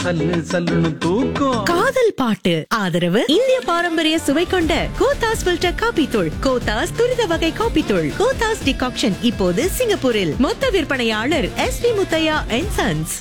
சல்லு சல்லுன்னு தூக்கம் காதல் பாட்டு ஆதரவு இந்திய பாரம்பரிய சுவை கொண்ட கோத்தாஸ் ஃபில்டர் காபி தூள் கோத்தாஸ் துரித வகை காபி தூள் கோத்தாஸ் டிகாக்ஷன் இப்போது சிங்கப்பூரில் மொத்த விற்பனையாளர் S P Muthiah and sons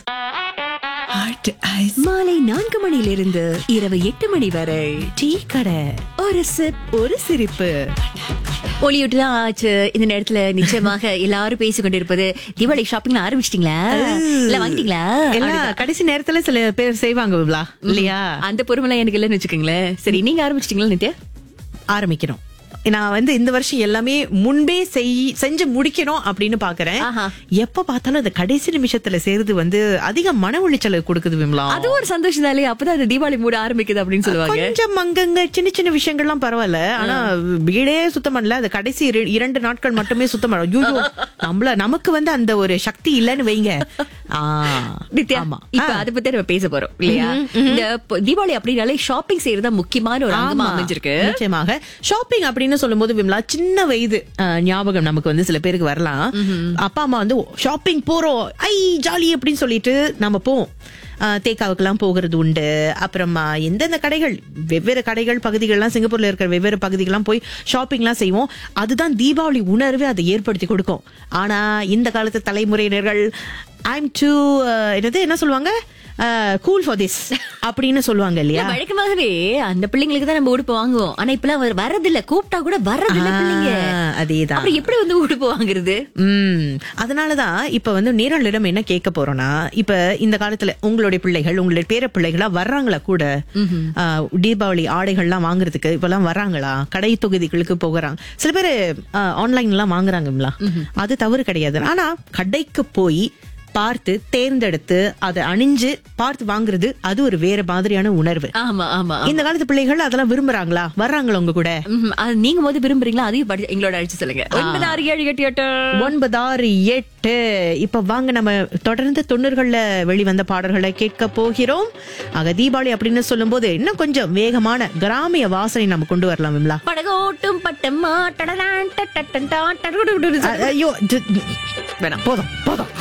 மாலை நான்கு மணியிலிருந்து இரவு எட்டு மணி வரை டீ கடை ஒரு சிப் ஒரு சிரிப்பு ஒளியூட்டுலாம் ஆச்சு இந்த நேரத்துல நிச்சயமாக எல்லாரும் பேசிக் கொண்டிருப்பது தீபாவளி ஷாப்பிங் ஆரம்பிச்சிட்டீங்களா இல்ல வாங்கிட்டீங்களா எல்லாம் கடைசி நேரத்துல சில பேர் செய்வாங்க விமலா, இல்லையா அந்த பொறுமைலாம் எனக்கு இல்லைன்னு வச்சுக்கோங்களேன் சரி நீங்க ஆரம்பிச்சிட்டீங்களா நித்யா ஆரம்பிக்கிறோம் நான் வந்து இந்த வருஷம் எல்லாமே முன்பே செய் செஞ்சு முடிக்கணும் அப்படின்னு பாக்குறேன் ஆஹா. எப்ப பார்த்தாலும் அந்த கடைசி நிமிஷத்துல செய்யறது வந்து அதிக மன உளைச்சலை கொடுக்குது விமலா அது ஒரு சந்தோஷம் தானே அப்பதான் அந்த தீபாவளி மூட ஆரம்பிக்குது அப்படின்னு சொல்லுவாங்க கொஞ்சம் அங்கங்க சின்ன சின்ன விஷயங்கள்லாம் பரவாயில்ல ஆனா வீடே சுத்தம் பண்ணல அது கடைசி இரு- இரண்டு நாட்கள் மட்டுமே சுத்தம் பண்ண ஐயோ நம்மள நமக்கு வந்து அந்த ஒரு சக்தி இல்லைன்னு வைங்க ஆ, நித்யா ஆமா இப்ப அத பத்தி நம்ம பேச போறோம் இல்லையா இந்த பொ- தீபாவளி அப்படின்னாலே ஷாப்பிங் செய்யறது முக்கியமான ஒரு அங்கமா ஆமா, அமைஞ்சிருக்கு நிச்சயமாக ஷாப்பிங் அப்படின்னு சொல்லும்போது விமலா சின்ன வயது அஹ், ஞாபகம் நமக்கு வந்து சில பேருக்கு வரலாம் அப்பா அம்மா வந்து ஷாப்பிங் போறோம் ஐ ஜாலி அப்படின்னு சொல்லிட்டு நம்ம போவோம் அஹ், தேக்காவுக்கெல்லாம் போகிறது உண்டு அப்புறமா எந்தெந்த கடைகள் வெவ்வேறு கடைகள் பகுதிகள்லாம் சிங்கப்பூர்ல இருக்கிற வெவ்வேறு பகுதிகள்லாம் போய் ஷாப்பிங்லாம் செய்வோம் அதுதான் தீபாவளி உணர்வே அதை ஏற்படுத்தி கொடுக்கும் ஆனா இந்த காலத்து தலைமுறையினர்கள் ஐம் டூ என்னது என்ன சொல்லுவாங்க கூல் ஃபார் திஸ் அப்படின்னு சொல்லுவாங்க இல்லையா இல்ல, வழக்கமாகவே அந்த பிள்ளைங்களுக்கு தான் நம்ம உடுப்பு வாங்குவோம் ஆனா இப்பெல்லாம் வர- வர்றதில்ல கூப்பிட்டா கூட வர்றதில்ல பிள்ளைங்க ஆ, அதேதான் அப்புறம் எப்படி வந்து உடுப்பு வாங்குறது உம் அதனாலதான் இப்ப வந்து நேரலிடம் என்ன கேட்க போறோம்னா இப்ப இந்த காலத்துல உங்களுடைய பிள்ளைகள் உங்களுடைய பேர பிள்ளைகளா வர்றாங்களா கூட ஆ, தீபாவளி ஆடைகள்லாம் வாங்குறதுக்கு இப்பெல்லாம் வர்றாங்களா கடை தொகுதிகளுக்கு போகிறாங்க சில பேர் ஆன்லைன்ல எல்லாம் வாங்குறாங்கங்களா அது தவறு கிடையாது ஆனா கடைக்கு போய் பார்த்து தேர்ந்தெடுத்து அதை அணிஞ்சு பார்த்து வாங்குறது அது ஒரு வேற மாதிரியான உணர்வு ஆமா ஆமா இந்த காலத்து பிள்ளைகள் அதெல்லாம் விரும்புறாங்களா வர்றாங்களா உங்க கூட ம்ஹும். அது நீங்க போது விரும்புறீங்களா அதையும் படி- எங்களோட அழிச்சு சொல்லுங்க ஒன்பது ஆறு ஏழு எட்டு எட்டு ஒன்பது ஆறு எட்டு இப்ப வாங்க நம்ம தொடர்ந்து தொண்ணூறுகள்ல வெளிவந்த பாடல்களை கேட்க போகிறோம் ஆக தீபாவளி அப்படின்னு சொல்லும்போது இன்னும் கொஞ்சம் வேகமான கிராமிய வாசனை நம்ம கொண்டு வரலாம் விமலா படகோட்டும் பட்டம்மா டடடான் டட்டட்டன் டான் டடுடுடுடு. அ- ஐயோ ஜ- வேணாம் போதும் போதும்